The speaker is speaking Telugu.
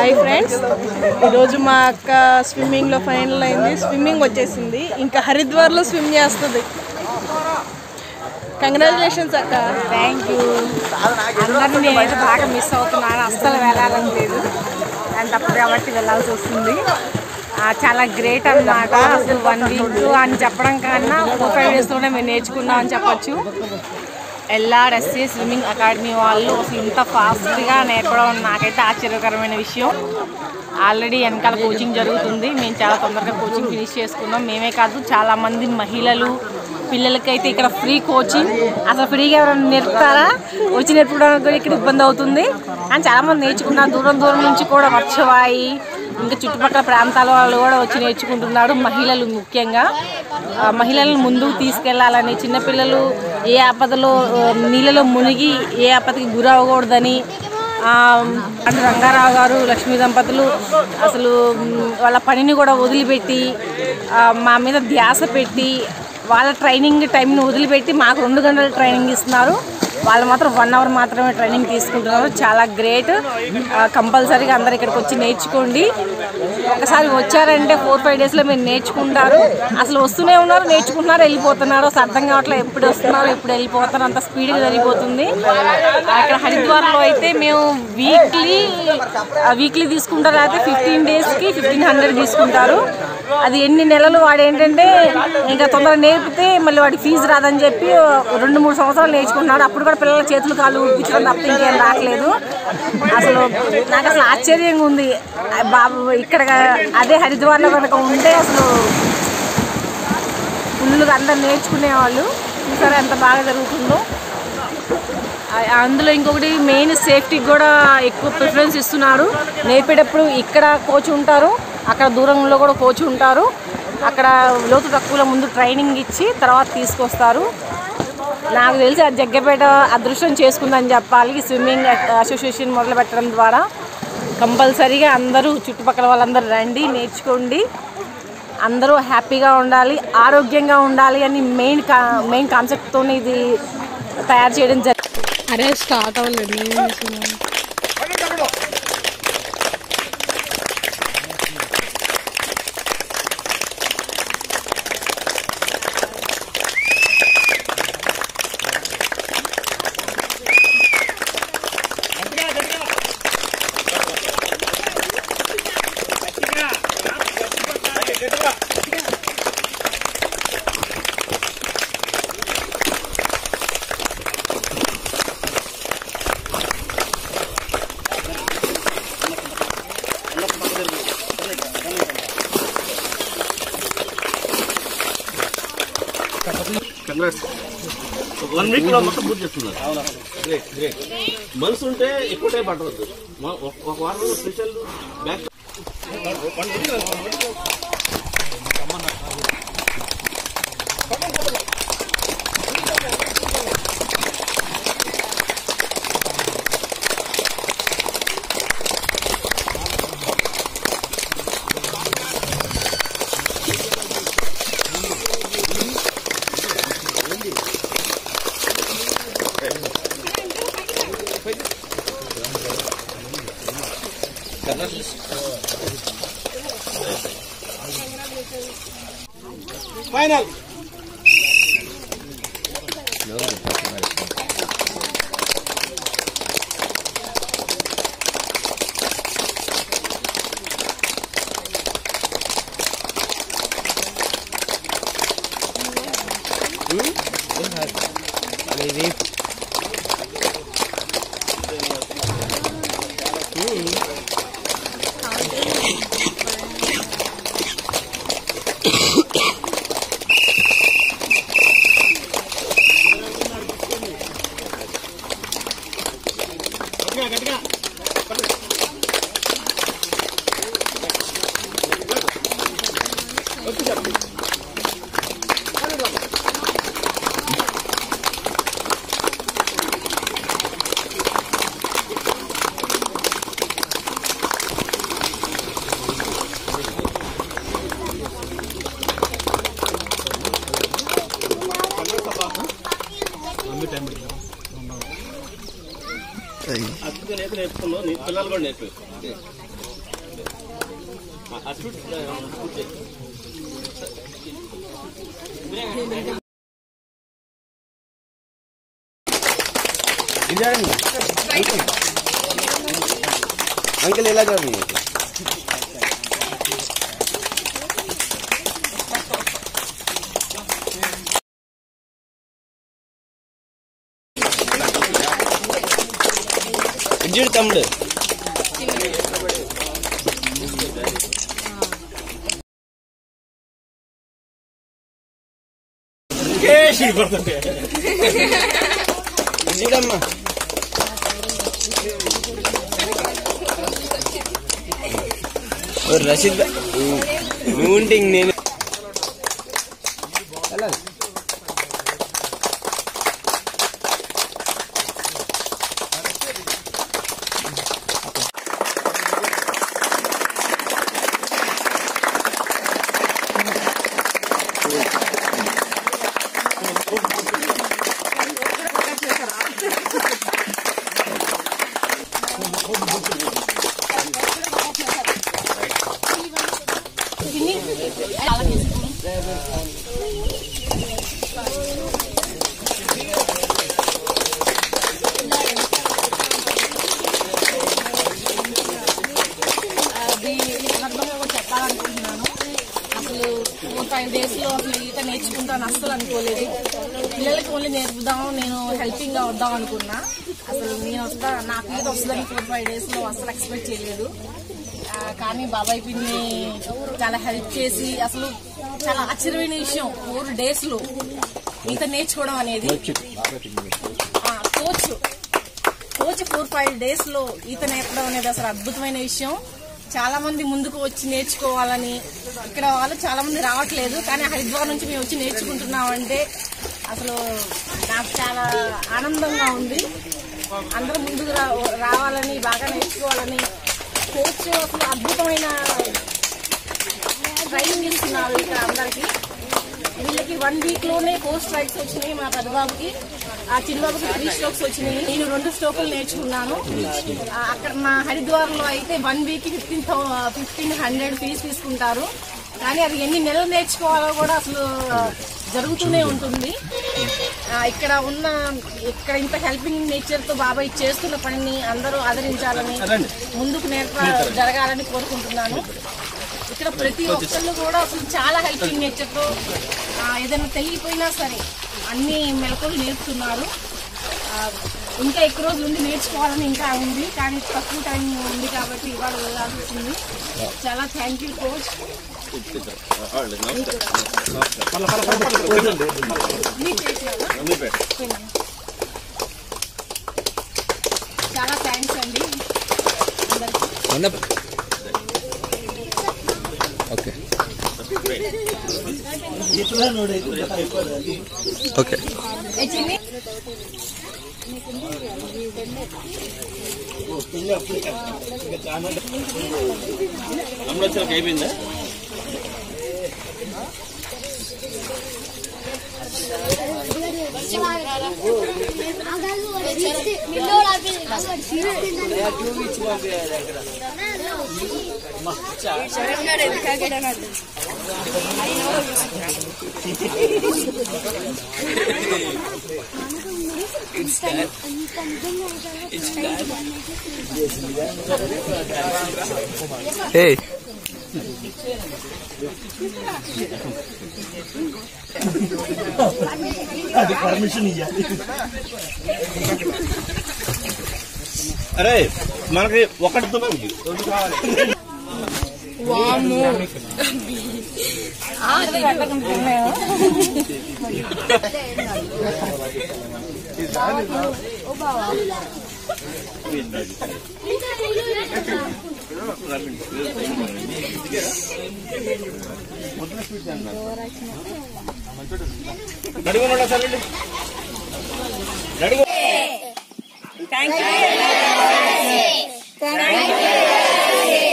హాయ్ ఫ్రెండ్స్ ఈరోజు మా అక్క స్విమ్మింగ్లో ఫైనల్ అయింది స్విమ్మింగ్ వచ్చేసింది ఇంకా హరిద్వార్లో స్విమ్ చేస్తుంది కంగ్రాచులేషన్స్ అక్క థ్యాంక్ యూ అందరినీ నేనైతే బాగా మిస్ అవుతున్నాను అస్సలు వెళ్ళాలని లేదు అని తప్పదు కాబట్టి వెళ్ళాల్సి వస్తుంది ఆ, చాలా గ్రేట్ అన్నమాట అసలు వన్ వీక్ అని చెప్పడం కన్నా ఫోర్ ఫైవ్ డేస్లోనే మేము నేర్చుకున్నాం అని చెప్పొచ్చు ఎల్ఆర్ఎస్సీ స్విమ్మింగ్ అకాడమీ వాళ్ళు అసలు ఇంత ఫాస్ట్గా నేర్పడం నాకైతే ఆశ్చర్యకరమైన విషయం ఆల్రెడీ వెనకాల కోచింగ్ జరుగుతుంది మేము చాలా తొందరగా కోచింగ్ ఫినిష్ చేసుకున్నాం మేమే కాదు చాలామంది మహిళలు పిల్లలకైతే ఇక్కడ ఫ్రీ కోచింగ్ అసలు ఫ్రీగా ఎవరైనా నేర్పుతారా వచ్చి నేర్పడానికి కూడా ఇక్కడ ఇబ్బంది అవుతుంది అని చాలామంది నేర్చుకున్నారు దూరం దూరం నుంచి కూడా వచ్చవాయి ఇంకా చుట్టుపక్కల ప్రాంతాల వాళ్ళు కూడా వచ్చి నేర్చుకుంటున్నారు మహిళలు ముఖ్యంగా ఆ, మహిళలను ముందుకు తీసుకెళ్లాలని చిన్నపిల్లలు ఏ ఆపదలో ఆ, నీళ్ళలో మునిగి ఏ ఆపదకి గురవ్వకూడదని ఆ, అంటే రంగారావు గారు లక్ష్మీ దంపతులు అసలు మ్, వాళ్ళ పనిని కూడా వదిలిపెట్టి ఆ, మా మీద ధ్యాస పెట్టి వాళ్ళ ట్రైనింగ్ టైంని వదిలిపెట్టి మాకు రెండు గంటల ట్రైనింగ్ ఇస్తున్నారు వాళ్ళు మాత్రం వన్ అవర్ మాత్రమే ట్రైనింగ్ తీసుకుంటున్నారు చాలా గ్రేట్ కంపల్సరీగా అందరు ఇక్కడికి వచ్చి నేర్చుకోండి ఒకసారి వచ్చారంటే ఫోర్ ఫైవ్ డేస్లో మీరు నేర్చుకుంటారు అసలు వస్తూనే ఉన్నారు నేర్చుకుంటున్నారు వెళ్ళిపోతున్నారు అసలు అర్థం కావట్లేదు ఎప్పుడు వస్తున్నారు ఎప్పుడు వెళ్ళిపోతున్నారు అంత స్పీడ్గా జరిగిపోతుంది ఇక్కడ హరిద్వార్లో అయితే మేము వీక్లీ వీక్లీ తీసుకుంటారు అయితే ఫిఫ్టీన్ డేస్కి ఫిఫ్టీన్ హండ్రెడ్ తీసుకుంటారు అది ఎన్ని నెలలు వాడు ఏంటంటే ఇంకా తొందరగా నేర్పితే మళ్ళీ వాడి ఫీజు రాదని చెప్పి రెండు మూడు సంవత్సరాలు నేర్చుకుంటున్నాడు అప్పుడు కూడా పిల్లల చేతులు కాళ్ళు ఉడిపించడం తప్ప ఇంకేం రావట్లేదు అసలు నాకు అసలు ఆశ్చర్యంగా ఉంది ఆ బాబు ఇక్కడ అదే హరిద్వార్లో కనుక ఉంటే అసలు ఫుల్గా అందరు నేర్చుకునేవాళ్ళు చూసారా ఎంత బాగా జరుగుతుందో ఆ- అందులో ఇంకొకటి మెయిన్ సేఫ్టీకి కూడా ఎక్కువ ప్రిఫరెన్స్ ఇస్తున్నారు నేర్పేటప్పుడు ఇక్కడ కోచ్ ఉంటారు అక్కడ దూరంలో కూడా కోచ్ ఉంటారు అక్కడ లోతు తక్కువలో ముందు ట్రైనింగ్ ఇచ్చి తర్వాత తీసుకొస్తారు నాకు తెలిసి అది జగ్గపేట అదృష్టం చేసుకుందని చెప్పాలి ఈ స్విమ్మింగ్ అసోసియేషన్ మొదలు పెట్టడం ద్వారా కంపల్సరీగా అందరూ చుట్టుపక్కల వాళ్ళందరూ రండి నేర్చుకోండి అందరూ హ్యాపీగా ఉండాలి ఆరోగ్యంగా ఉండాలి అని మెయిన్ కా మెయిన్ కాన్సెప్ట్తో ఇది తయారు చేయడం జరిగింది అరే స్టార్ట్ అవ్వలేదు నేను చేస్తున్నాను. కంగ్రాట్స్ వన్ వీక్ లో మొత్తం పూర్తి చేస్తున్నారు గ్రేట్ గ్రేట్ మనసు ఉంటే ఎక్కువ టైం పట్టవద్దు మ- ఒక- ఒక వారం స్పెషల్ బ్యాక్ ఫైనల్ అందుకే నేర్పు నేర్పుకున్నావు నీ పిల్లలు కూడా నేర్పి ఆ స్వీట్ పూర్తి చేయి. అంకుల్ ఎలా చదువు ఇడ్జుడు తమ్ముడు ఇడ్జుడమ్మా ఓ రషీద్ బా- నువ్వు ఉంటే ఇంక నేను వెళ్ళాలి అది ఈ సందర్భంగా కూడా చెప్పాలనుకుంటున్నాను అసలు ఫోర్ ఫైవ్ డేస్ లో అసలు ఈత నేర్చుకుంటాను అస్సలు అనుకోలేదు పిల్లలకి ఓన్లీ నేర్పుదాం నేను హెల్పింగ్ గా వద్దాం అనుకున్నా అసలు నేను వస్తా నాకు ఈత వస్తుందని ఫోర్ ఫైవ్ డేస్ లో అసలు ఎక్స్పెక్ట్ చేయలేదు ఆ, కానీ బాబాయ్ పిన్ని చాలా హెల్ప్ చేసి అసలు చాలా ఆశ్చర్యమైన విషయం ఫోర్ డేస్ లో ఈత నేర్చుకోవడం అనేది ఆ, coach coach four five days లో ఈత నేర్పడం అనేది అసలు అద్భుతమైన విషయం చాలా మంది ముందుకు వచ్చి నేర్చుకోవాలని ఇక్కడ వాళ్ళు చాలా మంది రావట్లేదు కానీ హరిద్వార్ నుంచి మేము వచ్చి నేర్చుకుంటున్నామంటే అసలు నాకు చాలా ఆనందంగా ఉంది అందరూ ముందుకు రా- రావాలని బాగా నేర్చుకోవాలని కోచ్ అసలు అద్భుతమైన ట్రైనింగ్ ఇస్తున్నారు ఇక్కడ అందరికి వీళ్ళకి వన్ వీక్ లోనే ఫోర్ స్ట్రైక్స్ వచ్చినాయి మా పెద్దబాబుకి ఆ చిన్నబాబుకి త్రీ స్ట్రోక్స్ వచ్చినాయి నేను రెండు స్ట్రోకులు నేర్చుకున్నాను ఆ, అక్కడ మా హరిద్వార్ లో అయితే one week fifteen fifteen hundred fees తీసుకుంటారు కానీ అది ఎన్ని నెలలు నేర్చుకోవాలో కూడా అసలు జరుగుతూనే ఉంటుంది ఆ, ఇక్కడ ఉన్న ఇక్కడ ఇంత హెల్పింగ్ నేచర్ తో బాబాయ్ చేస్తున్న పనిని అందరూ ఆదరించాలని ముందుకు నేర్ప జరగాలని కోరుకుంటున్నాను ఇక్కడ ప్రతి ఒక్కళ్ళు కూడా అసలు చాలా హెల్పింగ్ నేచర్ తో ఆ, ఏదైనా తెలియపోయినా సరే అన్ని మెలకువలు నేర్పుతున్నారు ఆ, ఇంకా ఎక్కువ రోజులు ఉండి నేర్చుకోవాలని ఇంకా ఉంది కానీ తక్కువ టైం ఉంది కాబట్టి ఇవాళ వెళ్ళాల్సి వచ్చింది చాలా థ్యాంక్ యూ కోచ్ వాళ్ళు నమస్తే. మీకు చేసినారా? పోయినాను. చాలా థ్యాంక్స్ అండి అందరికీ ఓకే ఓకే ఏ చిన్ని అమ్ముడు వచ్చాక అయిపోయిందా ఏ అరే మనకి ఒకటి మనకి రెండు కావాలి రెడీగా ఉన్నాడా సార్ వీళ్ళు? రెడీగా థ్యాంక్ యూ